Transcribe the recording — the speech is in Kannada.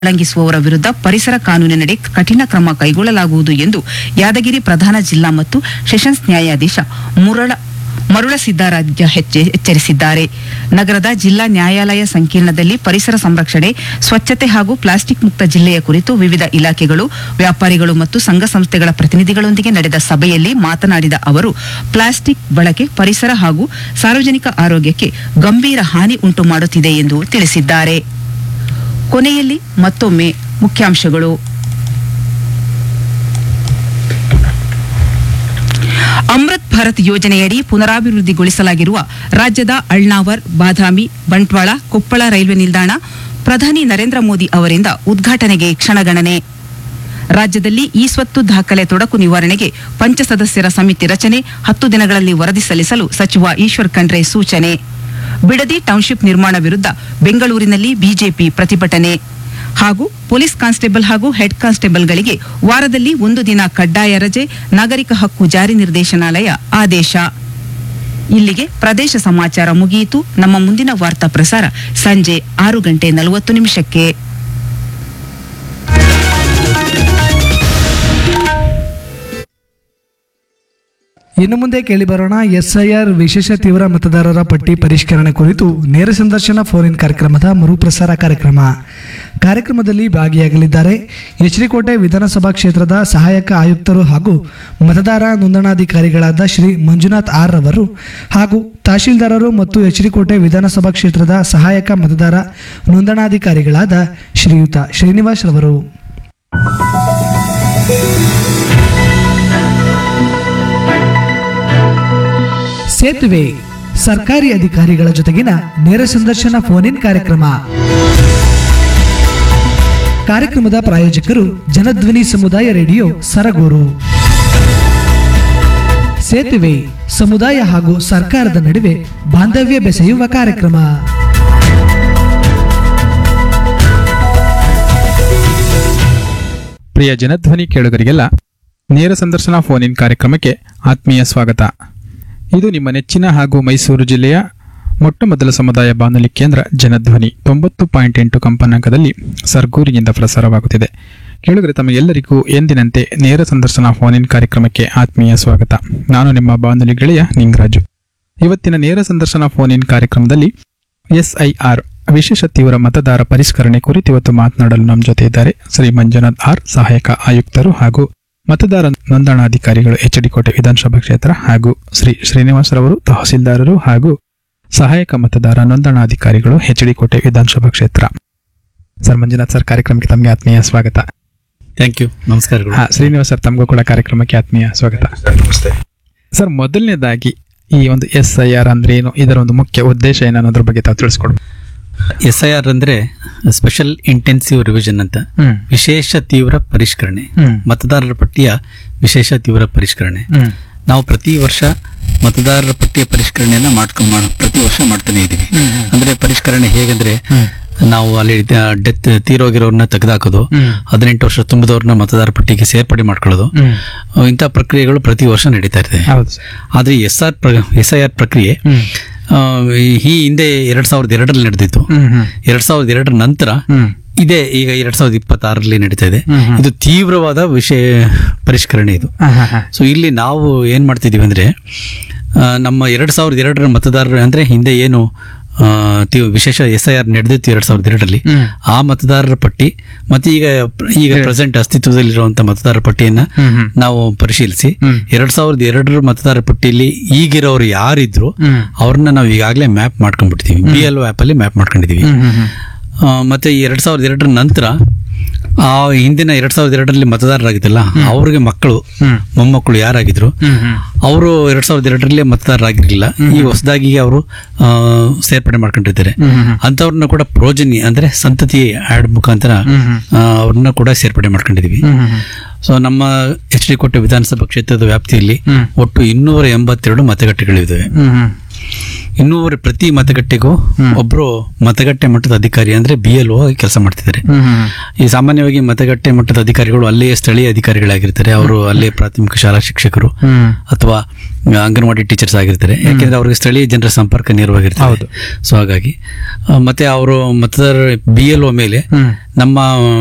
ಉಲ್ಲಂಘಿಸುವವರ ವಿರುದ್ಧ ಪರಿಸರ ಕಾನೂನಿನಡಿ ಕಠಿಣ ಕ್ರಮ ಕೈಗೊಳ್ಳಲಾಗುವುದು ಎಂದು ಯಾದಗಿರಿ ಪ್ರಧಾನ ಜಿಲ್ಲಾ ಮತ್ತು ಸೆಷನ್ಸ್ ನ್ಯಾಯಾಧೀಶ ಮುರಳ ಮರುಳ ಸಿದ್ದರಾಜ್ಯ ಹೆಚ್ಚೆ- ಎಚ್ಚರಿಸಿದ್ದಾರೆ ನಗರದ ಜಿಲ್ಲಾ ನ್ಯಾಯಾಲಯ ಸಂಕೀರ್ಣದಲ್ಲಿ ಪರಿಸರ ಸಂರಕ್ಷಣೆ ಸ್ವಚ್ಛತೆ ಹಾಗೂ ಪ್ಲಾಸ್ಟಿಕ್ ಮುಕ್ತ ಜಿಲ್ಲೆಯ ಕುರಿತು ವಿವಿಧ ಇಲಾಖೆಗಳು ವ್ಯಾಪಾರಿಗಳು ಮತ್ತು ಸಂಘ ಸಂಸ್ಥೆಗಳ ಪ್ರತಿನಿಧಿಗಳೊಂದಿಗೆ ನಡೆದ ಸಭೆಯಲ್ಲಿ ಮಾತನಾಡಿದ ಅವರು ಪ್ಲಾಸ್ಟಿಕ್ ಬಳಕೆ ಪರಿಸರ ಹಾಗೂ ಸಾರ್ವಜನಿಕ ಆರೋಗ್ಯಕ್ಕೆ ಗಂಭೀರ ಹಾನಿ ಉಂಟು ಮಾಡುತ್ತಿದೆ ಎಂದು ತಿಳಿಸಿದ್ದಾರೆ ಕೊನೆಯಲ್ಲಿ ಮತ್ತೊಮ್ಮೆ ಮುಖ್ಯಾಂಶಗಳು ಅಮೃತ್ ಭಾರತ್ ಯೋಜನೆಯಡಿ ಪುನರಾಭಿವೃದ್ಧಿಗೊಳಿಸಲಾಗಿರುವ ರಾಜ್ಯದ ಅಳ್ನಾವರ್ ಬಾದಾಮಿ ಬಂಟ್ವಾಳ ಕೊಪ್ಪಳ ರೈಲ್ವೆ ನಿಲ್ದಾಣ ಪ್ರಧಾನಿ ನರೇಂದ್ರ ಮೋದಿ ಅವರಿಂದ ಉದ್ಘಾಟನೆಗೆ ಕ್ಷಣಗಣನೆ ರಾಜ್ಯದಲ್ಲಿ ಈ ಸ್ವತ್ತು ದಾಖಲೆ ತೊಡಕು ನಿವಾರಣೆಗೆ ಪಂಚಸದಸ್ಯರ ಸಮಿತಿ ರಚನೆ ಹತ್ತು ದಿನಗಳಲ್ಲಿ ವರದಿ ಸಲ್ಲಿಸಲು ಸಚಿವ ಈಶ್ವರ್ ಖಂಡ್ರೆ ಸೂಚನೆ ಬಿಡದಿ ಟೌನ್ಶಿಪ್ ನಿರ್ಮಾಣ ವಿರುದ್ಧ ಬೆಂಗಳೂರಿನಲ್ಲಿ ಬಿಜೆಪಿ ಪ್ರತಿಭಟನೆ ಹಾಗೂ ಪೊಲೀಸ್ ಕಾನ್ಸ್ಟೇಬಲ್ ಹಾಗೂ ಹೆಡ್ ಕಾನ್ಸ್ಟೇಬಲ್ಗಳಿಗೆ ವಾರದಲ್ಲಿ ಒಂದು ದಿನ ಕಡ್ಡಾಯ ರಜೆ ನಾಗರಿಕ ಹಕ್ಕು ಜಾರಿ ನಿರ್ದೇಶನಾಲಯ ಆದೇಶ ಇಲ್ಲಿಗೆ ಪ್ರದೇಶ ಸಮಾಚಾರ ಮುಗಿಯಿತು ನಮ್ಮ ಮುಂದಿನ ವಾರ್ತಾ ಪ್ರಸಾರ ಸಂಜೆ ಆರು ಗಂಟೆ ನಲವತ್ತು ನಿಮಿಷಕ್ಕೆ ಇನ್ನು ಮುಂದೆ ಕೇಳಿಬರೋಣ ಎಸ್ಐಆರ್ ವಿಶೇಷ ತೀವ್ರ ಮತದಾರರ ಪಟ್ಟಿ ಪರಿಷ್ಕರಣೆ ಕುರಿತು ನೇರ ಸಂದರ್ಶನ ಫೋನ್ ಇನ್ ಕಾರ್ಯಕ್ರಮದ ಮರುಪ್ರಸಾರ ಕಾರ್ಯಕ್ರಮ ಕಾರ್ಯಕ್ರಮದಲ್ಲಿ ಭಾಗಿಯಾಗಲಿದ್ದಾರೆ ಎಚ್ಡಿಕೋಟೆ ವಿಧಾನಸಭಾ ಕ್ಷೇತ್ರದ ಸಹಾಯಕ ಆಯುಕ್ತರು ಹಾಗೂ ಮತದಾರ ನೋಂದಣಾಧಿಕಾರಿಗಳಾದ ಶ್ರೀ ಮಂಜುನಾಥ್ ಆರ್ ರವರು ಹಾಗೂ ತಹಶೀಲ್ದಾರರು ಮತ್ತು ಎಚ್ಡಿಕೋಟೆ ವಿಧಾನಸಭಾ ಕ್ಷೇತ್ರದ ಸಹಾಯಕ ಮತದಾರ ನೋಂದಣಾಧಿಕಾರಿಗಳಾದ ಶ್ರೀಯುತ ಶ್ರೀನಿವಾಸ್ ರವರು ಸೇತುವೆ ಸರ್ಕಾರಿ ಅಧಿಕಾರಿಗಳ ಜೊತೆಗಿನ ನೇರ ಸಂದರ್ಶನ ಫೋನ್ ಇನ್ ಕಾರ್ಯಕ್ರಮ ಕಾರ್ಯಕ್ರಮದ ಪ್ರಾಯೋಜಕರು ಜನಧ್ವನಿ ಸಮುದಾಯ ರೇಡಿಯೋ ಸರಗೂರು ಸೇತುವೆ ಸಮುದಾಯ ಹಾಗೂ ಸರ್ಕಾರದ ನಡುವೆ ಬಾಂಧವ್ಯ ಬೆಸೆಯುವ ಕಾರ್ಯಕ್ರಮ ಪ್ರಿಯ ಜನಧ್ವನಿ ಕೇಳುಗರಿಗೆಲ್ಲ ನೇರ ಸಂದರ್ಶನ ಫೋನ್ ಇನ್ ಕಾರ್ಯಕ್ರಮಕ್ಕೆ ಆತ್ಮೀಯ ಸ್ವಾಗತ ಇದು ನಿಮ್ಮ ನೆಚ್ಚಿನ ಹಾಗೂ ಮೈಸೂರು ಜಿಲ್ಲೆಯ ಮೊಟ್ಟ ಮೊದಲ ಸಮುದಾಯ ಬಾನುಲಿ ಕೇಂದ್ರ ಜನಧ್ವನಿ ತೊಂಬತ್ತು ಪಾಯಿಂಟ್ ಎಂಟು ಕಂಪನಾಂಕದಲ್ಲಿ ಸರ್ಗೂರಿನಿಂದ ಪ್ರಸಾರವಾಗುತ್ತಿದೆ ಕೇಳುಗರೆ ತಮಗೆಲ್ಲರಿಗೂ ಎಂದಿನಂತೆ ನೇರ ಸಂದರ್ಶನ ಫೋನ್ ಇನ್ ಕಾರ್ಯಕ್ರಮಕ್ಕೆ ಆತ್ಮೀಯ ಸ್ವಾಗತ ನಾನು ನಿಮ್ಮ ಬಾನುಲಿ ಗೆಳೆಯ ನಿಂಗರಾಜು ಇವತ್ತಿನ ನೇರ ಸಂದರ್ಶನ ಫೋನ್ ಇನ್ ಕಾರ್ಯಕ್ರಮದಲ್ಲಿ ಎಸ್ಐಆರ್ ವಿಶೇಷ ತೀವ್ರ ಮತದಾರ ಪರಿಷ್ಕರಣೆ ಕುರಿತು ಇವತ್ತು ಮಾತನಾಡಲು ನಮ್ಮ ಜೊತೆ ಇದ್ದಾರೆ ಶ್ರೀ ಮಂಜುನಾಥ್ ಆರ್ ಸಹಾಯಕ ಆಯುಕ್ತರು ಹಾಗೂ ಮತದಾರ ನೋಂದಣಾಧಿಕಾರಿಗಳು ಎಚ್ ಡಿ ಕೋಟೆ ವಿಧಾನಸಭಾ ಕ್ಷೇತ್ರ ಹಾಗೂ ಶ್ರೀ ಶ್ರೀನಿವಾಸ್ ರವರು ತಹಸೀಲ್ದಾರರು ಹಾಗೂ ಸಹಾಯಕ ಮತದಾರ ನೋಂದಣಾಧಿಕಾರಿಗಳು ಎಚ್ ಡಿ ಕೋಟೆ ವಿಧಾನಸಭಾ ಕ್ಷೇತ್ರ ಸರ್ ಮಂಜುನಾಥ್ ಸರ್ ಕಾರ್ಯಕ್ರಮಕ್ಕೆ ತಮಗೆ ಆತ್ಮೀಯ ಸ್ವಾಗತ ಥ್ಯಾಂಕ್ ಯು ನಮಸ್ಕಾರಗಳು ಹಾ, ಶ್ರೀನಿವಾಸ್ ಸರ್ ತಮಗೂ ಕೂಡ ಕಾರ್ಯಕ್ರಮಕ್ಕೆ ಆತ್ಮೀಯ ಸ್ವಾಗತ ಸರ್ ಮೊದಲನೇದಾಗಿ ಈ ಒಂದು ಎಸ್ ಐ ಆರ್ ಅಂದ್ರೆ ಏನು ಇದರ ಒಂದು ಮುಖ್ಯ ಉದ್ದೇಶ ಏನು ಅನ್ನೋದ್ರ ಬಗ್ಗೆ ತಾವು ತಿಳಿಸ್ಕೊಡು ಎಸ್ ಐ ಆರ್ ಅಂದ್ರೆ ಸ್ಪೆಷಲ್ ಇಂಟೆನ್ಸಿವ್ ರಿವಿಷನ್ ಅಂತ ಹ್ಮ್ ವಿಶೇಷ ತೀವ್ರ ಪರಿಷ್ಕರಣೆ ಹ್ಮ್. ಮತದಾರರ ಪಟ್ಟಿಯ ವಿಶೇಷ ತೀವ್ರ ಪರಿಷ್ಕರಣೆ ಹ್ಮ್ ನಾವು ಪ್ರತಿ ವರ್ಷ ಮತದಾರರ ಪಟ್ಟಿಯ ಪರಿಷ್ಕರಣೆಯನ್ನ ಮಾಡ್ಕೊಂಡು ಮಾಡ್- ಪ್ರತಿ ವರ್ಷ ಮಾಡ್ತಾನೆ ಇದೀವಿ ಅಂದ್ರೆ ಪರಿಷ್ಕರಣೆ ಹೇಗಂದ್ರೆ ನಾವು ಅಲ್ಲಿ ಡೆತ್ ತೀರೋಗಿರೋರ್ನ ತೆಗೆದಾಕೋದು ಹ್ಮ್. ಹದಿನೆಂಟು ವರ್ಷ ತುಂಬಿದವ್ರನ್ನ ಮತದಾರ ಪಟ್ಟಿಗೆ ಸೇರ್ಪಡೆ ಮಾಡ್ಕೊಳ್ಳೋದು ಹ್ಮ್ ಅಹ್, ಇಂಥ ಪ್ರಕ್ರಿಯೆಗಳು ಪ್ರತಿ ವರ್ಷ ನಡೀತಾ ಇರ್ತದೆ ಹೌದು ಸರ್ ಆದ್ರೆ S R S I R ಪ್ರಕ್ರಿಯೆ ಹ್ಮ್ ಆ, ಈ- ಈ ಹಿಂದೆ ಎರಡ್ ಸಾವಿರದ ಎರಡರಲ್ಲಿ ನಡೆದಿತ್ತು ಹ್ಮ್ ಹ್ಮ್ ಎರಡ್ ಸಾವಿರದ ಎರಡರ ನಂತರ ಹ್ಮ್ ಇದೇ ಈಗ ಎರಡ್ ಸಾವಿರದ ಇಪ್ಪತ್ತಾರರಲ್ಲಿ ನಡೀತಾ ಇದೆ ಹ್ಮ್ ಹ್ಮ್. ಇದು ತೀವ್ರವಾದ ವಿಷಯ ಪರಿಷ್ಕರಣೆ ಇದು ಹಾ, ಹಾ, ಹಾ. ಸೊ ಇಲ್ಲಿ ನಾವು ಏನ್ ಮಾಡ್ತಿದೀವಿ ಅಂದ್ರೆ ಆ, ನಮ್ಮ ಎರಡ್ ಸಾವಿರದ ಎರಡರ ಮತದಾರರು ಅಂದ್ರೆ ಹಿಂದೆ ಏನು ಆ, ತೀವ್- ವಿಶೇಷ ಎಸ್ ಐ ಆರ್ ನಡೆದಿತ್ತು ಎರಡ್ ಸಾವಿರದ ಎರಡರಲ್ಲಿ ಹ್ಮ್. ಆ ಮತದಾರರ ಪಟ್ಟಿ ಮತ್ತೆ ಈಗ ಈಗ ಪ್ರೆಸೆಂಟ್ ಅಸ್ತಿತ್ವದಲ್ಲಿರುವಂತಹ ಮತದಾರರ ಪಟ್ಟಿಯನ್ನ ಹ್ಮ್ ಹ್ಮ್. ನಾವು ಪರಿಶೀಲಿಸಿ ಹ್ಮ್. ಎರಡ್ ಸಾವಿರದ ಎರಡರ ಮತದಾರರ ಪಟ್ಟಿಯಲ್ಲಿ ಈಗಿರೋರು ಯಾರಿದ್ರು ಹ್ಮ್. ಅವ್ರನ್ನ ನಾವು ಈಗಾಗಲೇ ಮ್ಯಾಪ್ ಮಾಡ್ಕೊಂಡ್ಬಿಡ್ತೀವಿ ಬಿ ಎಲ್ ಆ್ಯಪ್ ಅಲ್ಲಿ ಮ್ಯಾಪ್ ಮಾಡ್ಕೊಂಡಿದೀವಿ ಹ್ಮ್ ಹ್ಮ್ ಹ್ಮ್. ಆ, ಮತ್ತೆ ಈ ಎರಡ್ ಸಾವಿರದ ಎರಡರ ನಂತರ ಆ ಹಿಂದಿನ ಎರಡ್ ಸಾವಿರದ ಎರಡರಲ್ಲಿ ಮತದಾರರಾಗಿದ್ದಲ್ಲ ಅವ್ರಿಗೆ ಮಕ್ಕಳು ಹ್ಮ್. ಮೊಮ್ಮಕ್ಕಳು ಯಾರಾಗಿದ್ರು ಹ್ಮ್ ಹ್ಮ್. ಅವರು ಎರಡ್ ಸಾವಿರದ ಎರಡರಲ್ಲಿ ಮತದಾರರಾಗಿರ್ಲಿಲ್ಲ ಈ ಹೊಸದಾಗಿ ಅವರು ಆ, ಸೇರ್ಪಡೆ ಮಾಡ್ಕೊಂಡಿರ್ತಾರೆ ಹ್ಮ್ ಹ್ಮ್. ಅಂತವ್ರನ್ನ ಕೂಡ ಪ್ರೋಜನಿ ಅಂದ್ರೆ ಸಂತತಿ ಆಡ್ ಮುಖಾಂತರ ಹ್ಮ್ ಹ್ಮ್. ಆ, ಅವ್ರನ್ನ ಕೂಡ ಸೇರ್ಪಡೆ ಮಾಡ್ಕೊಂಡಿದೀವಿ ಹ್ಮ್ ಹ್ಮ್ ಹ್ಮ್. ಸೊ ನಮ್ಮ ಎಚ್ ಡಿ ಕೋಟೆ ವಿಧಾನಸಭಾ ಕ್ಷೇತ್ರದ ವ್ಯಾಪ್ತಿಯಲ್ಲಿ ಹ್ಮ್. ಒಟ್ಟು ಇನ್ನೂರ ಎಂಬತ್ತೆರಡು ಮತಗಟ್ಟೆಗಳಿವೆ ಹ್ಮ್ ಹ್ಮ್. ಇನ್ನೂರ ಪ್ರತಿ ಮತಗಟ್ಟೆಗೂ ಒಬ್ರು ಮತಗಟ್ಟೆ ಮಟ್ಟದ ಅಧಿಕಾರಿ ಅಂದ್ರೆ ಬಿ ಎಲ್ ಕೆಲಸ ಮಾಡ್ತಿದ್ದಾರೆ ಹ್ಮ್ ಹ್ಮ್. ಈ ಸಾಮಾನ್ಯವಾಗಿ ಮತಗಟ್ಟೆ ಮಟ್ಟದ ಅಧಿಕಾರಿಗಳು ಅಲ್ಲಿಯೇ ಸ್ಥಳೀಯ ಅಧಿಕಾರಿಗಳಾಗಿರ್ತಾರೆ ಅವರು ಅಲ್ಲೇ ಪ್ರಾಥಮಿಕ ಶಾಲಾ ಶಿಕ್ಷಕರು ಹ್ಮ್ ಅಥವಾ ಅಂಗನವಾಡಿ ಟೀಚರ್ಸ್ ಆಗಿರ್ತಾರೆ ಯಾಕೆಂದ್ರೆ ಅವ್ರಿಗೆ ಸ್ಥಳೀಯ ಜನರ ಸಂಪರ್ಕ ನೇರವಾಗಿರ್ತದೆ ಹೌದು. ಸೊ ಹಾಗಾಗಿ ಆ, ಮತ್ತೆ ಅವರು ಮತದಾರ ಬಿ ಎಲ್ ಒ ಮೇಲೆ ಹ್ಮ್ ನಮ್ಮ